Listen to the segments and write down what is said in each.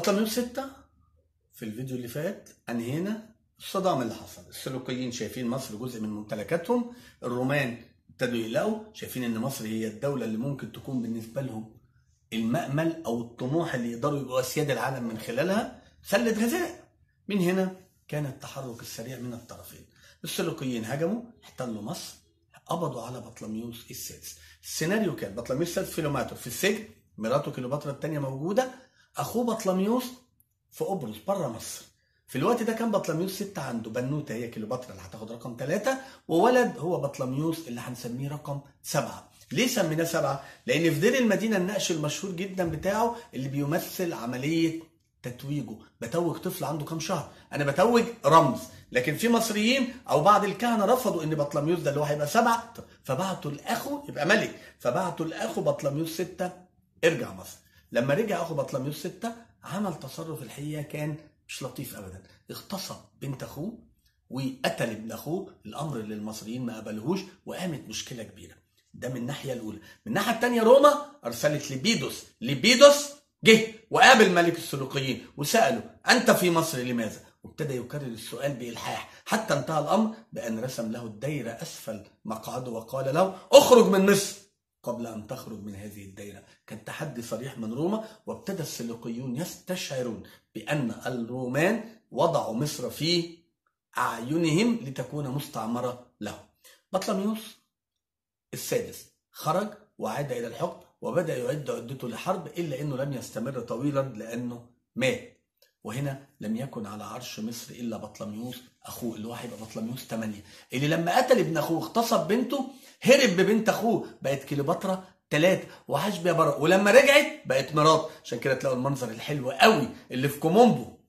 بطلميوس 6 في الفيديو اللي فات انهينا الصدام اللي حصل السلوكيين شايفين مصر جزء من ممتلكاتهم الرومان ابتدوا يقلقوا شايفين ان مصر هي الدولة اللي ممكن تكون بالنسبة لهم المأمل او الطموح اللي يقدروا يبقوا اسياد العالم من خلالها سلة غذاء من هنا كان التحرك السريع من الطرفين السلوكيين هجموا احتلوا مصر قبضوا على بطلميوس السادس السيناريو كان بطلميوس السادس فيلوماتر في السجن مراته كليوباترا الثانيه موجوده اخوه بطلميوس في قبرص بره مصر في الوقت ده كان بطلميوس ستة عنده بنوته هي كليوباترا اللي هتاخد رقم ثلاثة وولد هو بطلميوس اللي هنسميه رقم سبعة ليه سميناه سبعة؟ لأن في دير المدينة النقش المشهور جدا بتاعه اللي بيمثل عملية تتويجه بتوج طفل عنده كام شهر انا بتوج رمز لكن في مصريين او بعض الكهنه رفضوا ان بطلميوس ده اللي هو هيبقى سبعه فبعتوا لاخو يبقى ملك فبعتوا لاخو بطلميوس سته ارجع مصر لما رجع اخو بطلميوس سته عمل تصرف الحقيقه كان مش لطيف ابدا اغتصب بنت اخوه وقتل ابن اخوه الامر اللي المصريين ما قبلوهوش وقامت مشكله كبيره ده من الناحيه الاولى من الناحيه الثانيه روما ارسلت لبيدوس لبيدوس جه وقابل ملك السلوقيين وساله انت في مصر لماذا وابتدى يكرر السؤال بالحاح حتى انتهى الامر بان رسم له الدايره اسفل مقعده وقال له اخرج من مصر قبل ان تخرج من هذه الدايره كان تحدي صريح من روما وابتدى السلوقيون يستشعرون بان الرومان وضعوا مصر في اعينهم لتكون مستعمره لهم بطلميوس السادس خرج وعاد الى الحكم وبدا يعد عدته لحرب الا انه لم يستمر طويلا لانه مات وهنا لم يكن على عرش مصر الا بطلميوس اخوه اللي هو هيبقى بطلميوس 8 اللي لما قتل ابن اخوه اغتصب بنته هرب ببنت اخوه بقت كليوباترا ثلاثة وعاش بيها بره ولما رجعت بقت مرات عشان كده تلاقوا المنظر الحلو قوي اللي في كومومبو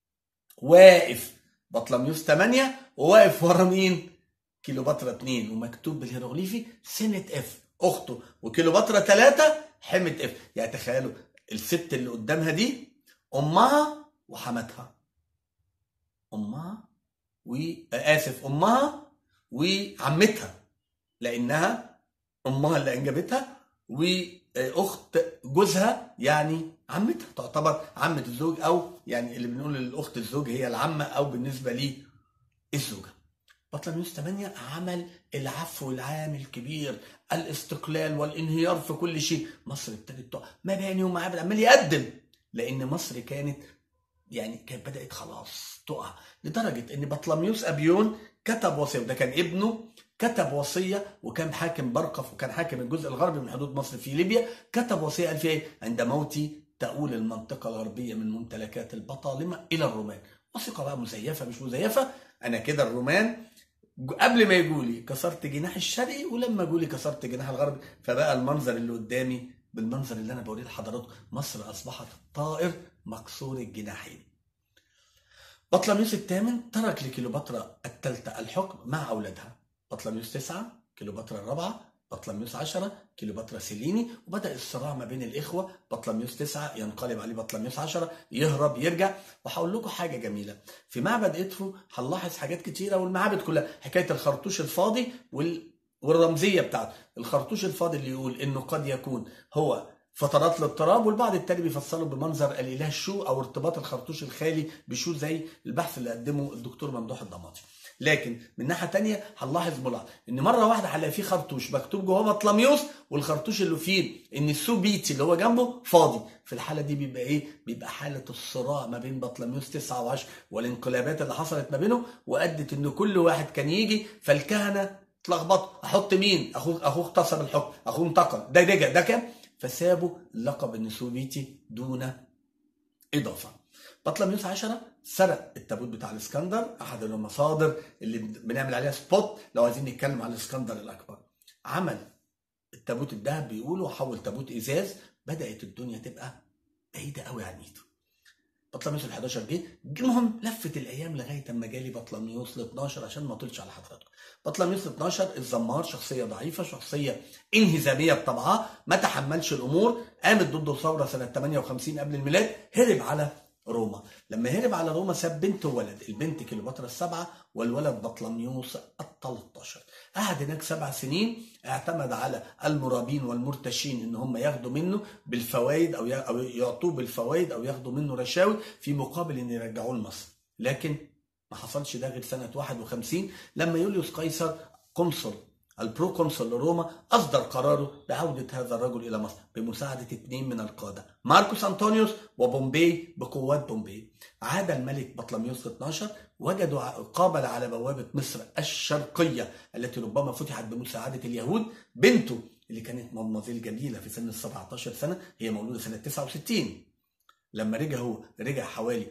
واقف بطلميوس 8 وواقف ورا مين؟ كيلوباترا 2 ومكتوب بالهيروغليفي سنة اف اخته وكيلوباترا 3 حمة اف يعني تخيلوا الست اللي قدامها دي امها وحماتها امها و اسف امها وعمتها لانها امها اللي انجبتها واخت جوزها يعني عمتها تعتبر عمة الزوج او يعني اللي بنقول الاخت الزوج هي العمة او بالنسبة لي الزوجة بطلميوس 8 عمل العفو العام الكبير الاستقلال والانهيار في كل شيء مصر ابتدت تقع مباني ومعابد عمال يقدم لان مصر كانت يعني كانت بدات خلاص تقع لدرجه ان بطلميوس ابيون كتب وصيه وده كان ابنه كتب وصيه وكان حاكم برقف وكان حاكم الجزء الغربي من حدود مصر في ليبيا كتب وصيه قال فيها ايه عند موتي تؤول المنطقه الغربيه من ممتلكات البطالمه الى الرومان وثيقه بقى مزيفه مش مزيفه انا كده الرومان قبل ما يقولي كسرت جناح الشرقي ولما يقولي كسرت جناح الغربي فبقى المنظر اللي قدامي بالمنظر اللي انا بوريه لحضراتكم مصر اصبحت طائر مكسور الجناحين بطلميوس الثامن ترك لكليوباترا الثالثة الحكم مع أولادها بطلميوس تسعة كليوباترا الرابعة بطلميوس عشرة كليوباترا سيليني وبدأ الصراع ما بين الإخوة بطلميوس تسعة ينقلب عليه بطلميوس عشرة يهرب يرجع وهقول لكم حاجة جميلة في معبد إدفو هنلاحظ حاجات كتيرة والمعابد كلها حكاية الخرطوش الفاضي وال... والرمزية بتاعته الخرطوش الفاضي اللي يقول إنه قد يكون هو فترات الاضطراب والبعض التاني بيفسره بمنظر الاله شو او ارتباط الخرطوش الخالي بشو زي البحث اللي قدمه الدكتور ممدوح الضماطي لكن من ناحيه تانية هنلاحظ ملاحظ ان مره واحده هنلاقي فيه خرطوش مكتوب جواه بطلميوس والخرطوش اللي فيه ان السو بيتي اللي هو جنبه فاضي في الحاله دي بيبقى ايه بيبقى حاله الصراع ما بين بطلميوس 9 و10 والانقلابات اللي حصلت ما بينهم وادت ان كل واحد كان يجي فالكهنه اتلخبطوا احط مين اخوه اخوه اغتصب الحكم اخوه انتقل ده رجع ده كام فسابوا لقب النسوبيتي دون إضافة بطلميوس عشرة سرق التابوت بتاع الاسكندر أحد المصادر اللي بنعمل عليها سبوت لو عايزين نتكلم عن الاسكندر الأكبر عمل التابوت الذهب بيقولوا وحول تابوت إزاز بدأت الدنيا تبقى بعيدة قوي عن ايده بطلميوس ال 11 جه المهم لفت الايام لغايه اما جالي بطلميوس ال 12 عشان ما اطولش على حضراتكم بطلميوس ال 12 الزمار شخصيه ضعيفه شخصيه انهزاميه بطبعها ما تحملش الامور قامت ضده ثوره سنه 58 قبل الميلاد هرب على روما لما هرب على روما ساب بنت وولد البنت كليوباترا السبعة والولد بطلميوس التلتاشر قعد هناك سبع سنين اعتمد على المرابين والمرتشين ان هم ياخدوا منه بالفوائد او او يعطوه بالفوائد او ياخدوا منه رشاوي في مقابل ان يرجعوه لمصر لكن ما حصلش ده غير سنة 51 لما يوليوس قيصر قنصل البروكونسول لروما أصدر قراره بعودة هذا الرجل إلى مصر بمساعدة اثنين من القادة ماركوس أنطونيوس وبومبي بقوات بومبي عاد الملك بطلميوس 12 وجدوا قابل على بوابة مصر الشرقية التي ربما فتحت بمساعدة اليهود بنته اللي كانت ممازيل جميلة في سن ال 17 سنة هي مولودة سنة 69 لما رجع هو رجع حوالي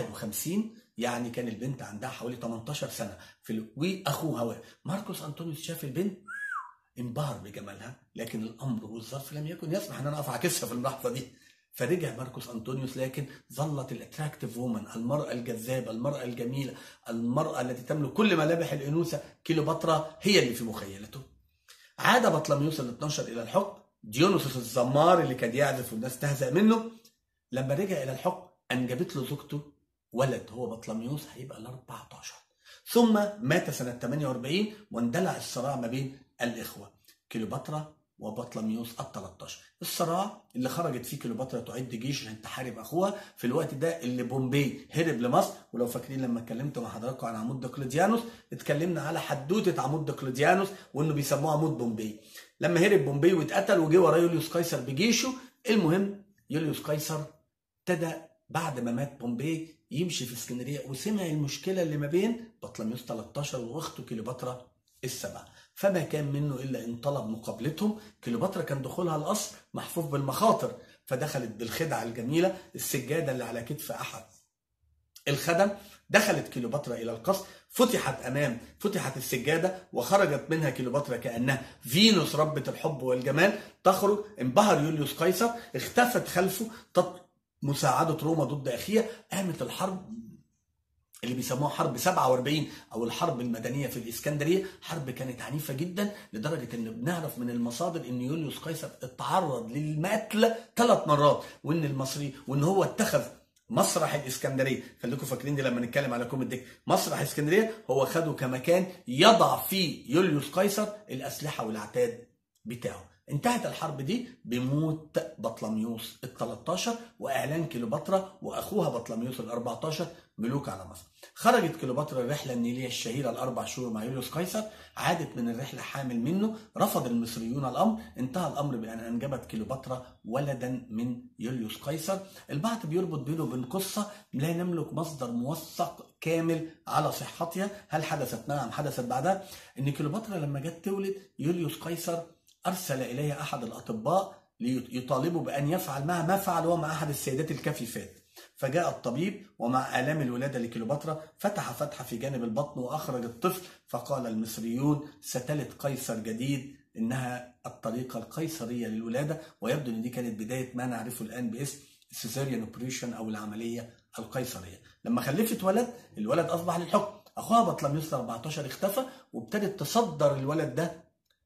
51 يعني كان البنت عندها حوالي 18 سنه في ال... واخوها ماركوس انطونيوس شاف البنت انبهر بجمالها لكن الامر والظرف لم يكن يسمح ان انا اقف عكسها في اللحظه دي فرجع ماركوس انطونيوس لكن ظلت الاتراكتيف وومن المراه الجذابه المراه الجميله المراه التي تملك كل ملامح الانوثه كيلوباترا هي اللي في مخيلته عاد بطلميوس ال 12 الى الحكم ديونوسوس الزمار اللي كان يعزف والناس تهزأ منه لما رجع الى الحكم انجبت له زوجته ولد هو بطلميوس هيبقى ال 14 ثم مات سنة 48 واندلع الصراع ما بين الإخوة كليوباترا وبطلميوس ال 13 الصراع اللي خرجت فيه كليوباترا تعد جيش عشان تحارب اخوها في الوقت ده اللي بومبي هرب لمصر ولو فاكرين لما اتكلمت مع حضراتكم عن عمود دقلديانوس اتكلمنا على حدوته عمود دقلديانوس وانه بيسموه عمود بومبي لما هرب بومبي واتقتل وجه وراه يوليوس قيصر بجيشه المهم يوليوس قيصر ابتدى بعد ما مات بومبي يمشي في اسكندريه وسمع المشكله اللي ما بين بطلميوس 13 واخته كليوباترا السبعه فما كان منه الا ان طلب مقابلتهم كليوباترا كان دخولها القصر محفوف بالمخاطر فدخلت بالخدعه الجميله السجاده اللي على كتف احد الخدم دخلت كليوباترا الى القصر فتحت امام فتحت السجاده وخرجت منها كليوباترا كانها فينوس ربه الحب والجمال تخرج انبهر يوليوس قيصر اختفت خلفه مساعدة روما ضد أخيها قامت الحرب اللي بيسموها حرب 47 او الحرب المدنيه في الاسكندريه حرب كانت عنيفه جدا لدرجه ان بنعرف من المصادر ان يوليوس قيصر اتعرض للمقتل ثلاث مرات وان المصري وان هو اتخذ مسرح الاسكندريه خليكم فاكرين دي لما نتكلم على كوم الدك مسرح اسكندريه هو خده كمكان يضع فيه يوليوس قيصر الاسلحه والعتاد بتاعه انتهت الحرب دي بموت بطلميوس ال 13 واعلان كليوباترا واخوها بطلميوس ال 14 ملوك على مصر. خرجت كليوباترا الرحله النيليه الشهيره الاربع شهور مع يوليوس قيصر، عادت من الرحله حامل منه، رفض المصريون الامر، انتهى الامر بان انجبت كليوباترا ولدا من يوليوس قيصر، البعض بيربط بينه وبين قصه لا نملك مصدر موثق كامل على صحتها، هل حدثت؟ نعم حدثت بعدها ان كليوباترا لما جت تولد يوليوس قيصر أرسل إليها أحد الأطباء ليطالبه بأن يفعل معها ما فعل هو مع أحد السيدات الكفيفات فجاء الطبيب ومع آلام الولادة لكليوباترا فتح فتحة في جانب البطن وأخرج الطفل فقال المصريون ستلد قيصر جديد إنها الطريقة القيصرية للولادة ويبدو أن دي كانت بداية ما نعرفه الآن باسم السيزاريان اوبريشن أو العملية القيصرية لما خلفت ولد الولد أصبح للحكم أخوها بطلميوس 14 اختفى وابتدت تصدر الولد ده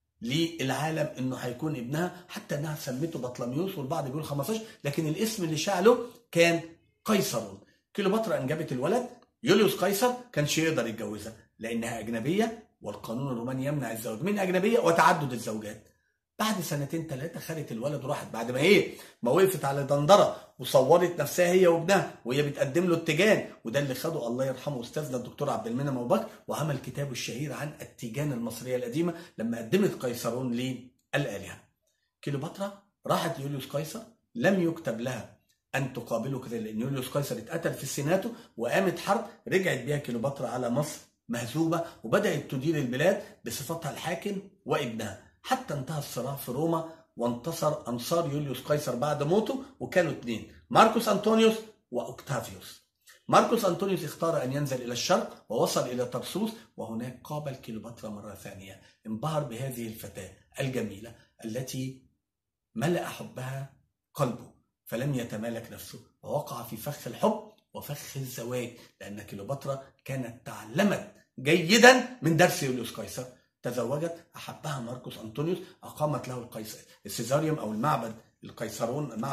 للعالم انه هيكون ابنها حتى انها سمته بطلميوس والبعض بيقول 15 لكن الاسم اللي شعله كان قيصر كليوباترا انجبت الولد يوليوس قيصر كانش يقدر يتجوزها لانها اجنبيه والقانون الروماني يمنع الزواج من اجنبيه وتعدد الزوجات بعد سنتين ثلاثة خدت الولد وراحت بعد ما ايه ما وقفت على دندرة وصورت نفسها هي وابنها وهي بتقدم له التيجان وده اللي خده الله يرحمه استاذنا الدكتور عبد المنعم ابو بكر وعمل كتابه الشهير عن التيجان المصرية القديمة لما قدمت قيصرون للآلهة كليوباترا راحت ليوليوس قيصر لم يكتب لها ان تقابله كده لان يوليوس قيصر اتقتل في السيناتو وقامت حرب رجعت بيها كليوباترا على مصر مهزومه وبدات تدير البلاد بصفتها الحاكم وابنها حتى انتهى الصراع في روما وانتصر انصار يوليوس قيصر بعد موته وكانوا اثنين ماركوس انطونيوس واوكتافيوس ماركوس انطونيوس اختار ان ينزل الى الشرق ووصل الى طرسوس وهناك قابل كليوباترا مره ثانيه انبهر بهذه الفتاه الجميله التي ملأ حبها قلبه فلم يتمالك نفسه ووقع في فخ الحب وفخ الزواج لان كليوباترا كانت تعلمت جيدا من درس يوليوس قيصر تزوجت أحبها ماركوس أنطونيوس أقامت له القيصر السيزاريوم أو المعبد القيصرون المعبد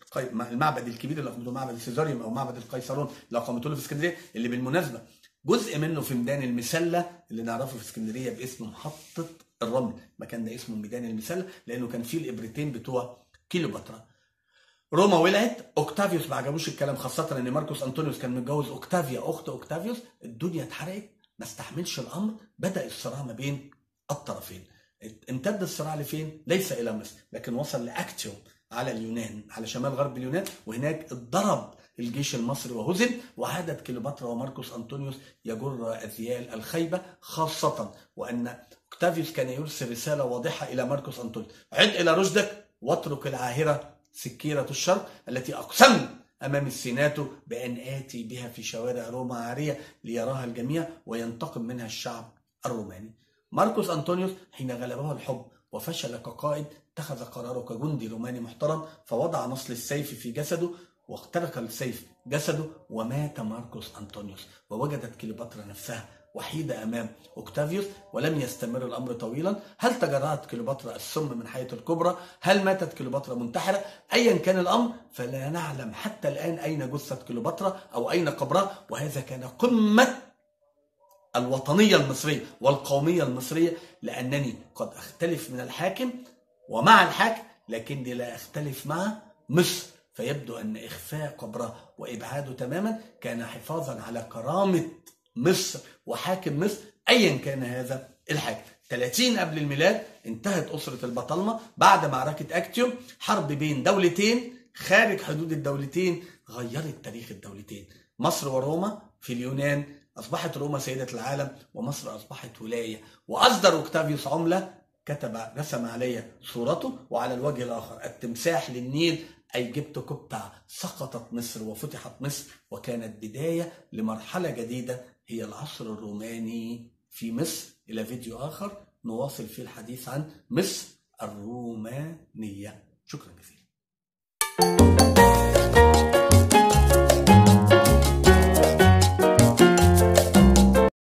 المعبد الكبير اللي اقامته معبد السيزاريوم او معبد القيصرون اللي اقامته له في اسكندريه اللي بالمناسبه جزء منه في ميدان المسله اللي نعرفه في اسكندريه باسم محطه الرمل المكان ده اسمه ميدان المسله لانه كان فيه الابرتين بتوع كيلوباترا روما ولعت اوكتافيوس ما عجبوش الكلام خاصه ان ماركوس انطونيوس كان متجوز اوكتافيا اخت اوكتافيوس الدنيا اتحرقت ما استحملش الامر بدا الصراع ما بين الطرفين امتد الصراع لفين؟ ليس الى مصر لكن وصل لاكتيوم على اليونان على شمال غرب اليونان وهناك اتضرب الجيش المصري وهزم وعادت كليوباترا وماركوس انطونيوس يجر اذيال الخيبه خاصه وان اوكتافيوس كان يرسل رساله واضحه الى ماركوس انطونيوس عد الى رشدك واترك العاهره سكيره الشرق التي اقسمت امام السيناتو بان اتي بها في شوارع روما عاريه ليراها الجميع وينتقم منها الشعب الروماني. ماركوس انطونيوس حين غلبه الحب وفشل كقائد اتخذ قراره كجندي روماني محترم فوضع نصل السيف في جسده واخترق السيف جسده ومات ماركوس أنطونيوس ووجدت كليوباترا نفسها وحيدة أمام أوكتافيوس ولم يستمر الأمر طويلا هل تجرعت كليوباترا السم من حياة الكبرى هل ماتت كليوباترا منتحرة أيا كان الأمر فلا نعلم حتى الآن أين جثة كليوباترا أو أين قبرها وهذا كان قمة الوطنية المصرية والقومية المصرية لأنني قد أختلف من الحاكم ومع الحاكم لكني لا أختلف مع مصر فيبدو أن إخفاء قبره وإبعاده تماما كان حفاظا على كرامة مصر وحاكم مصر أيا كان هذا الحاكم 30 قبل الميلاد انتهت أسرة البطالمة بعد معركة أكتيوم حرب بين دولتين خارج حدود الدولتين غيرت تاريخ الدولتين مصر وروما في اليونان أصبحت روما سيدة العالم ومصر أصبحت ولاية وأصدر أوكتافيوس عملة كتب رسم علي صورته وعلى الوجه الآخر التمساح للنيل أي جبت قبطة سقطت مصر وفتحت مصر وكانت بداية لمرحلة جديدة هي العصر الروماني في مصر إلى فيديو آخر نواصل فيه الحديث عن مصر الرومانية شكرا جزيلا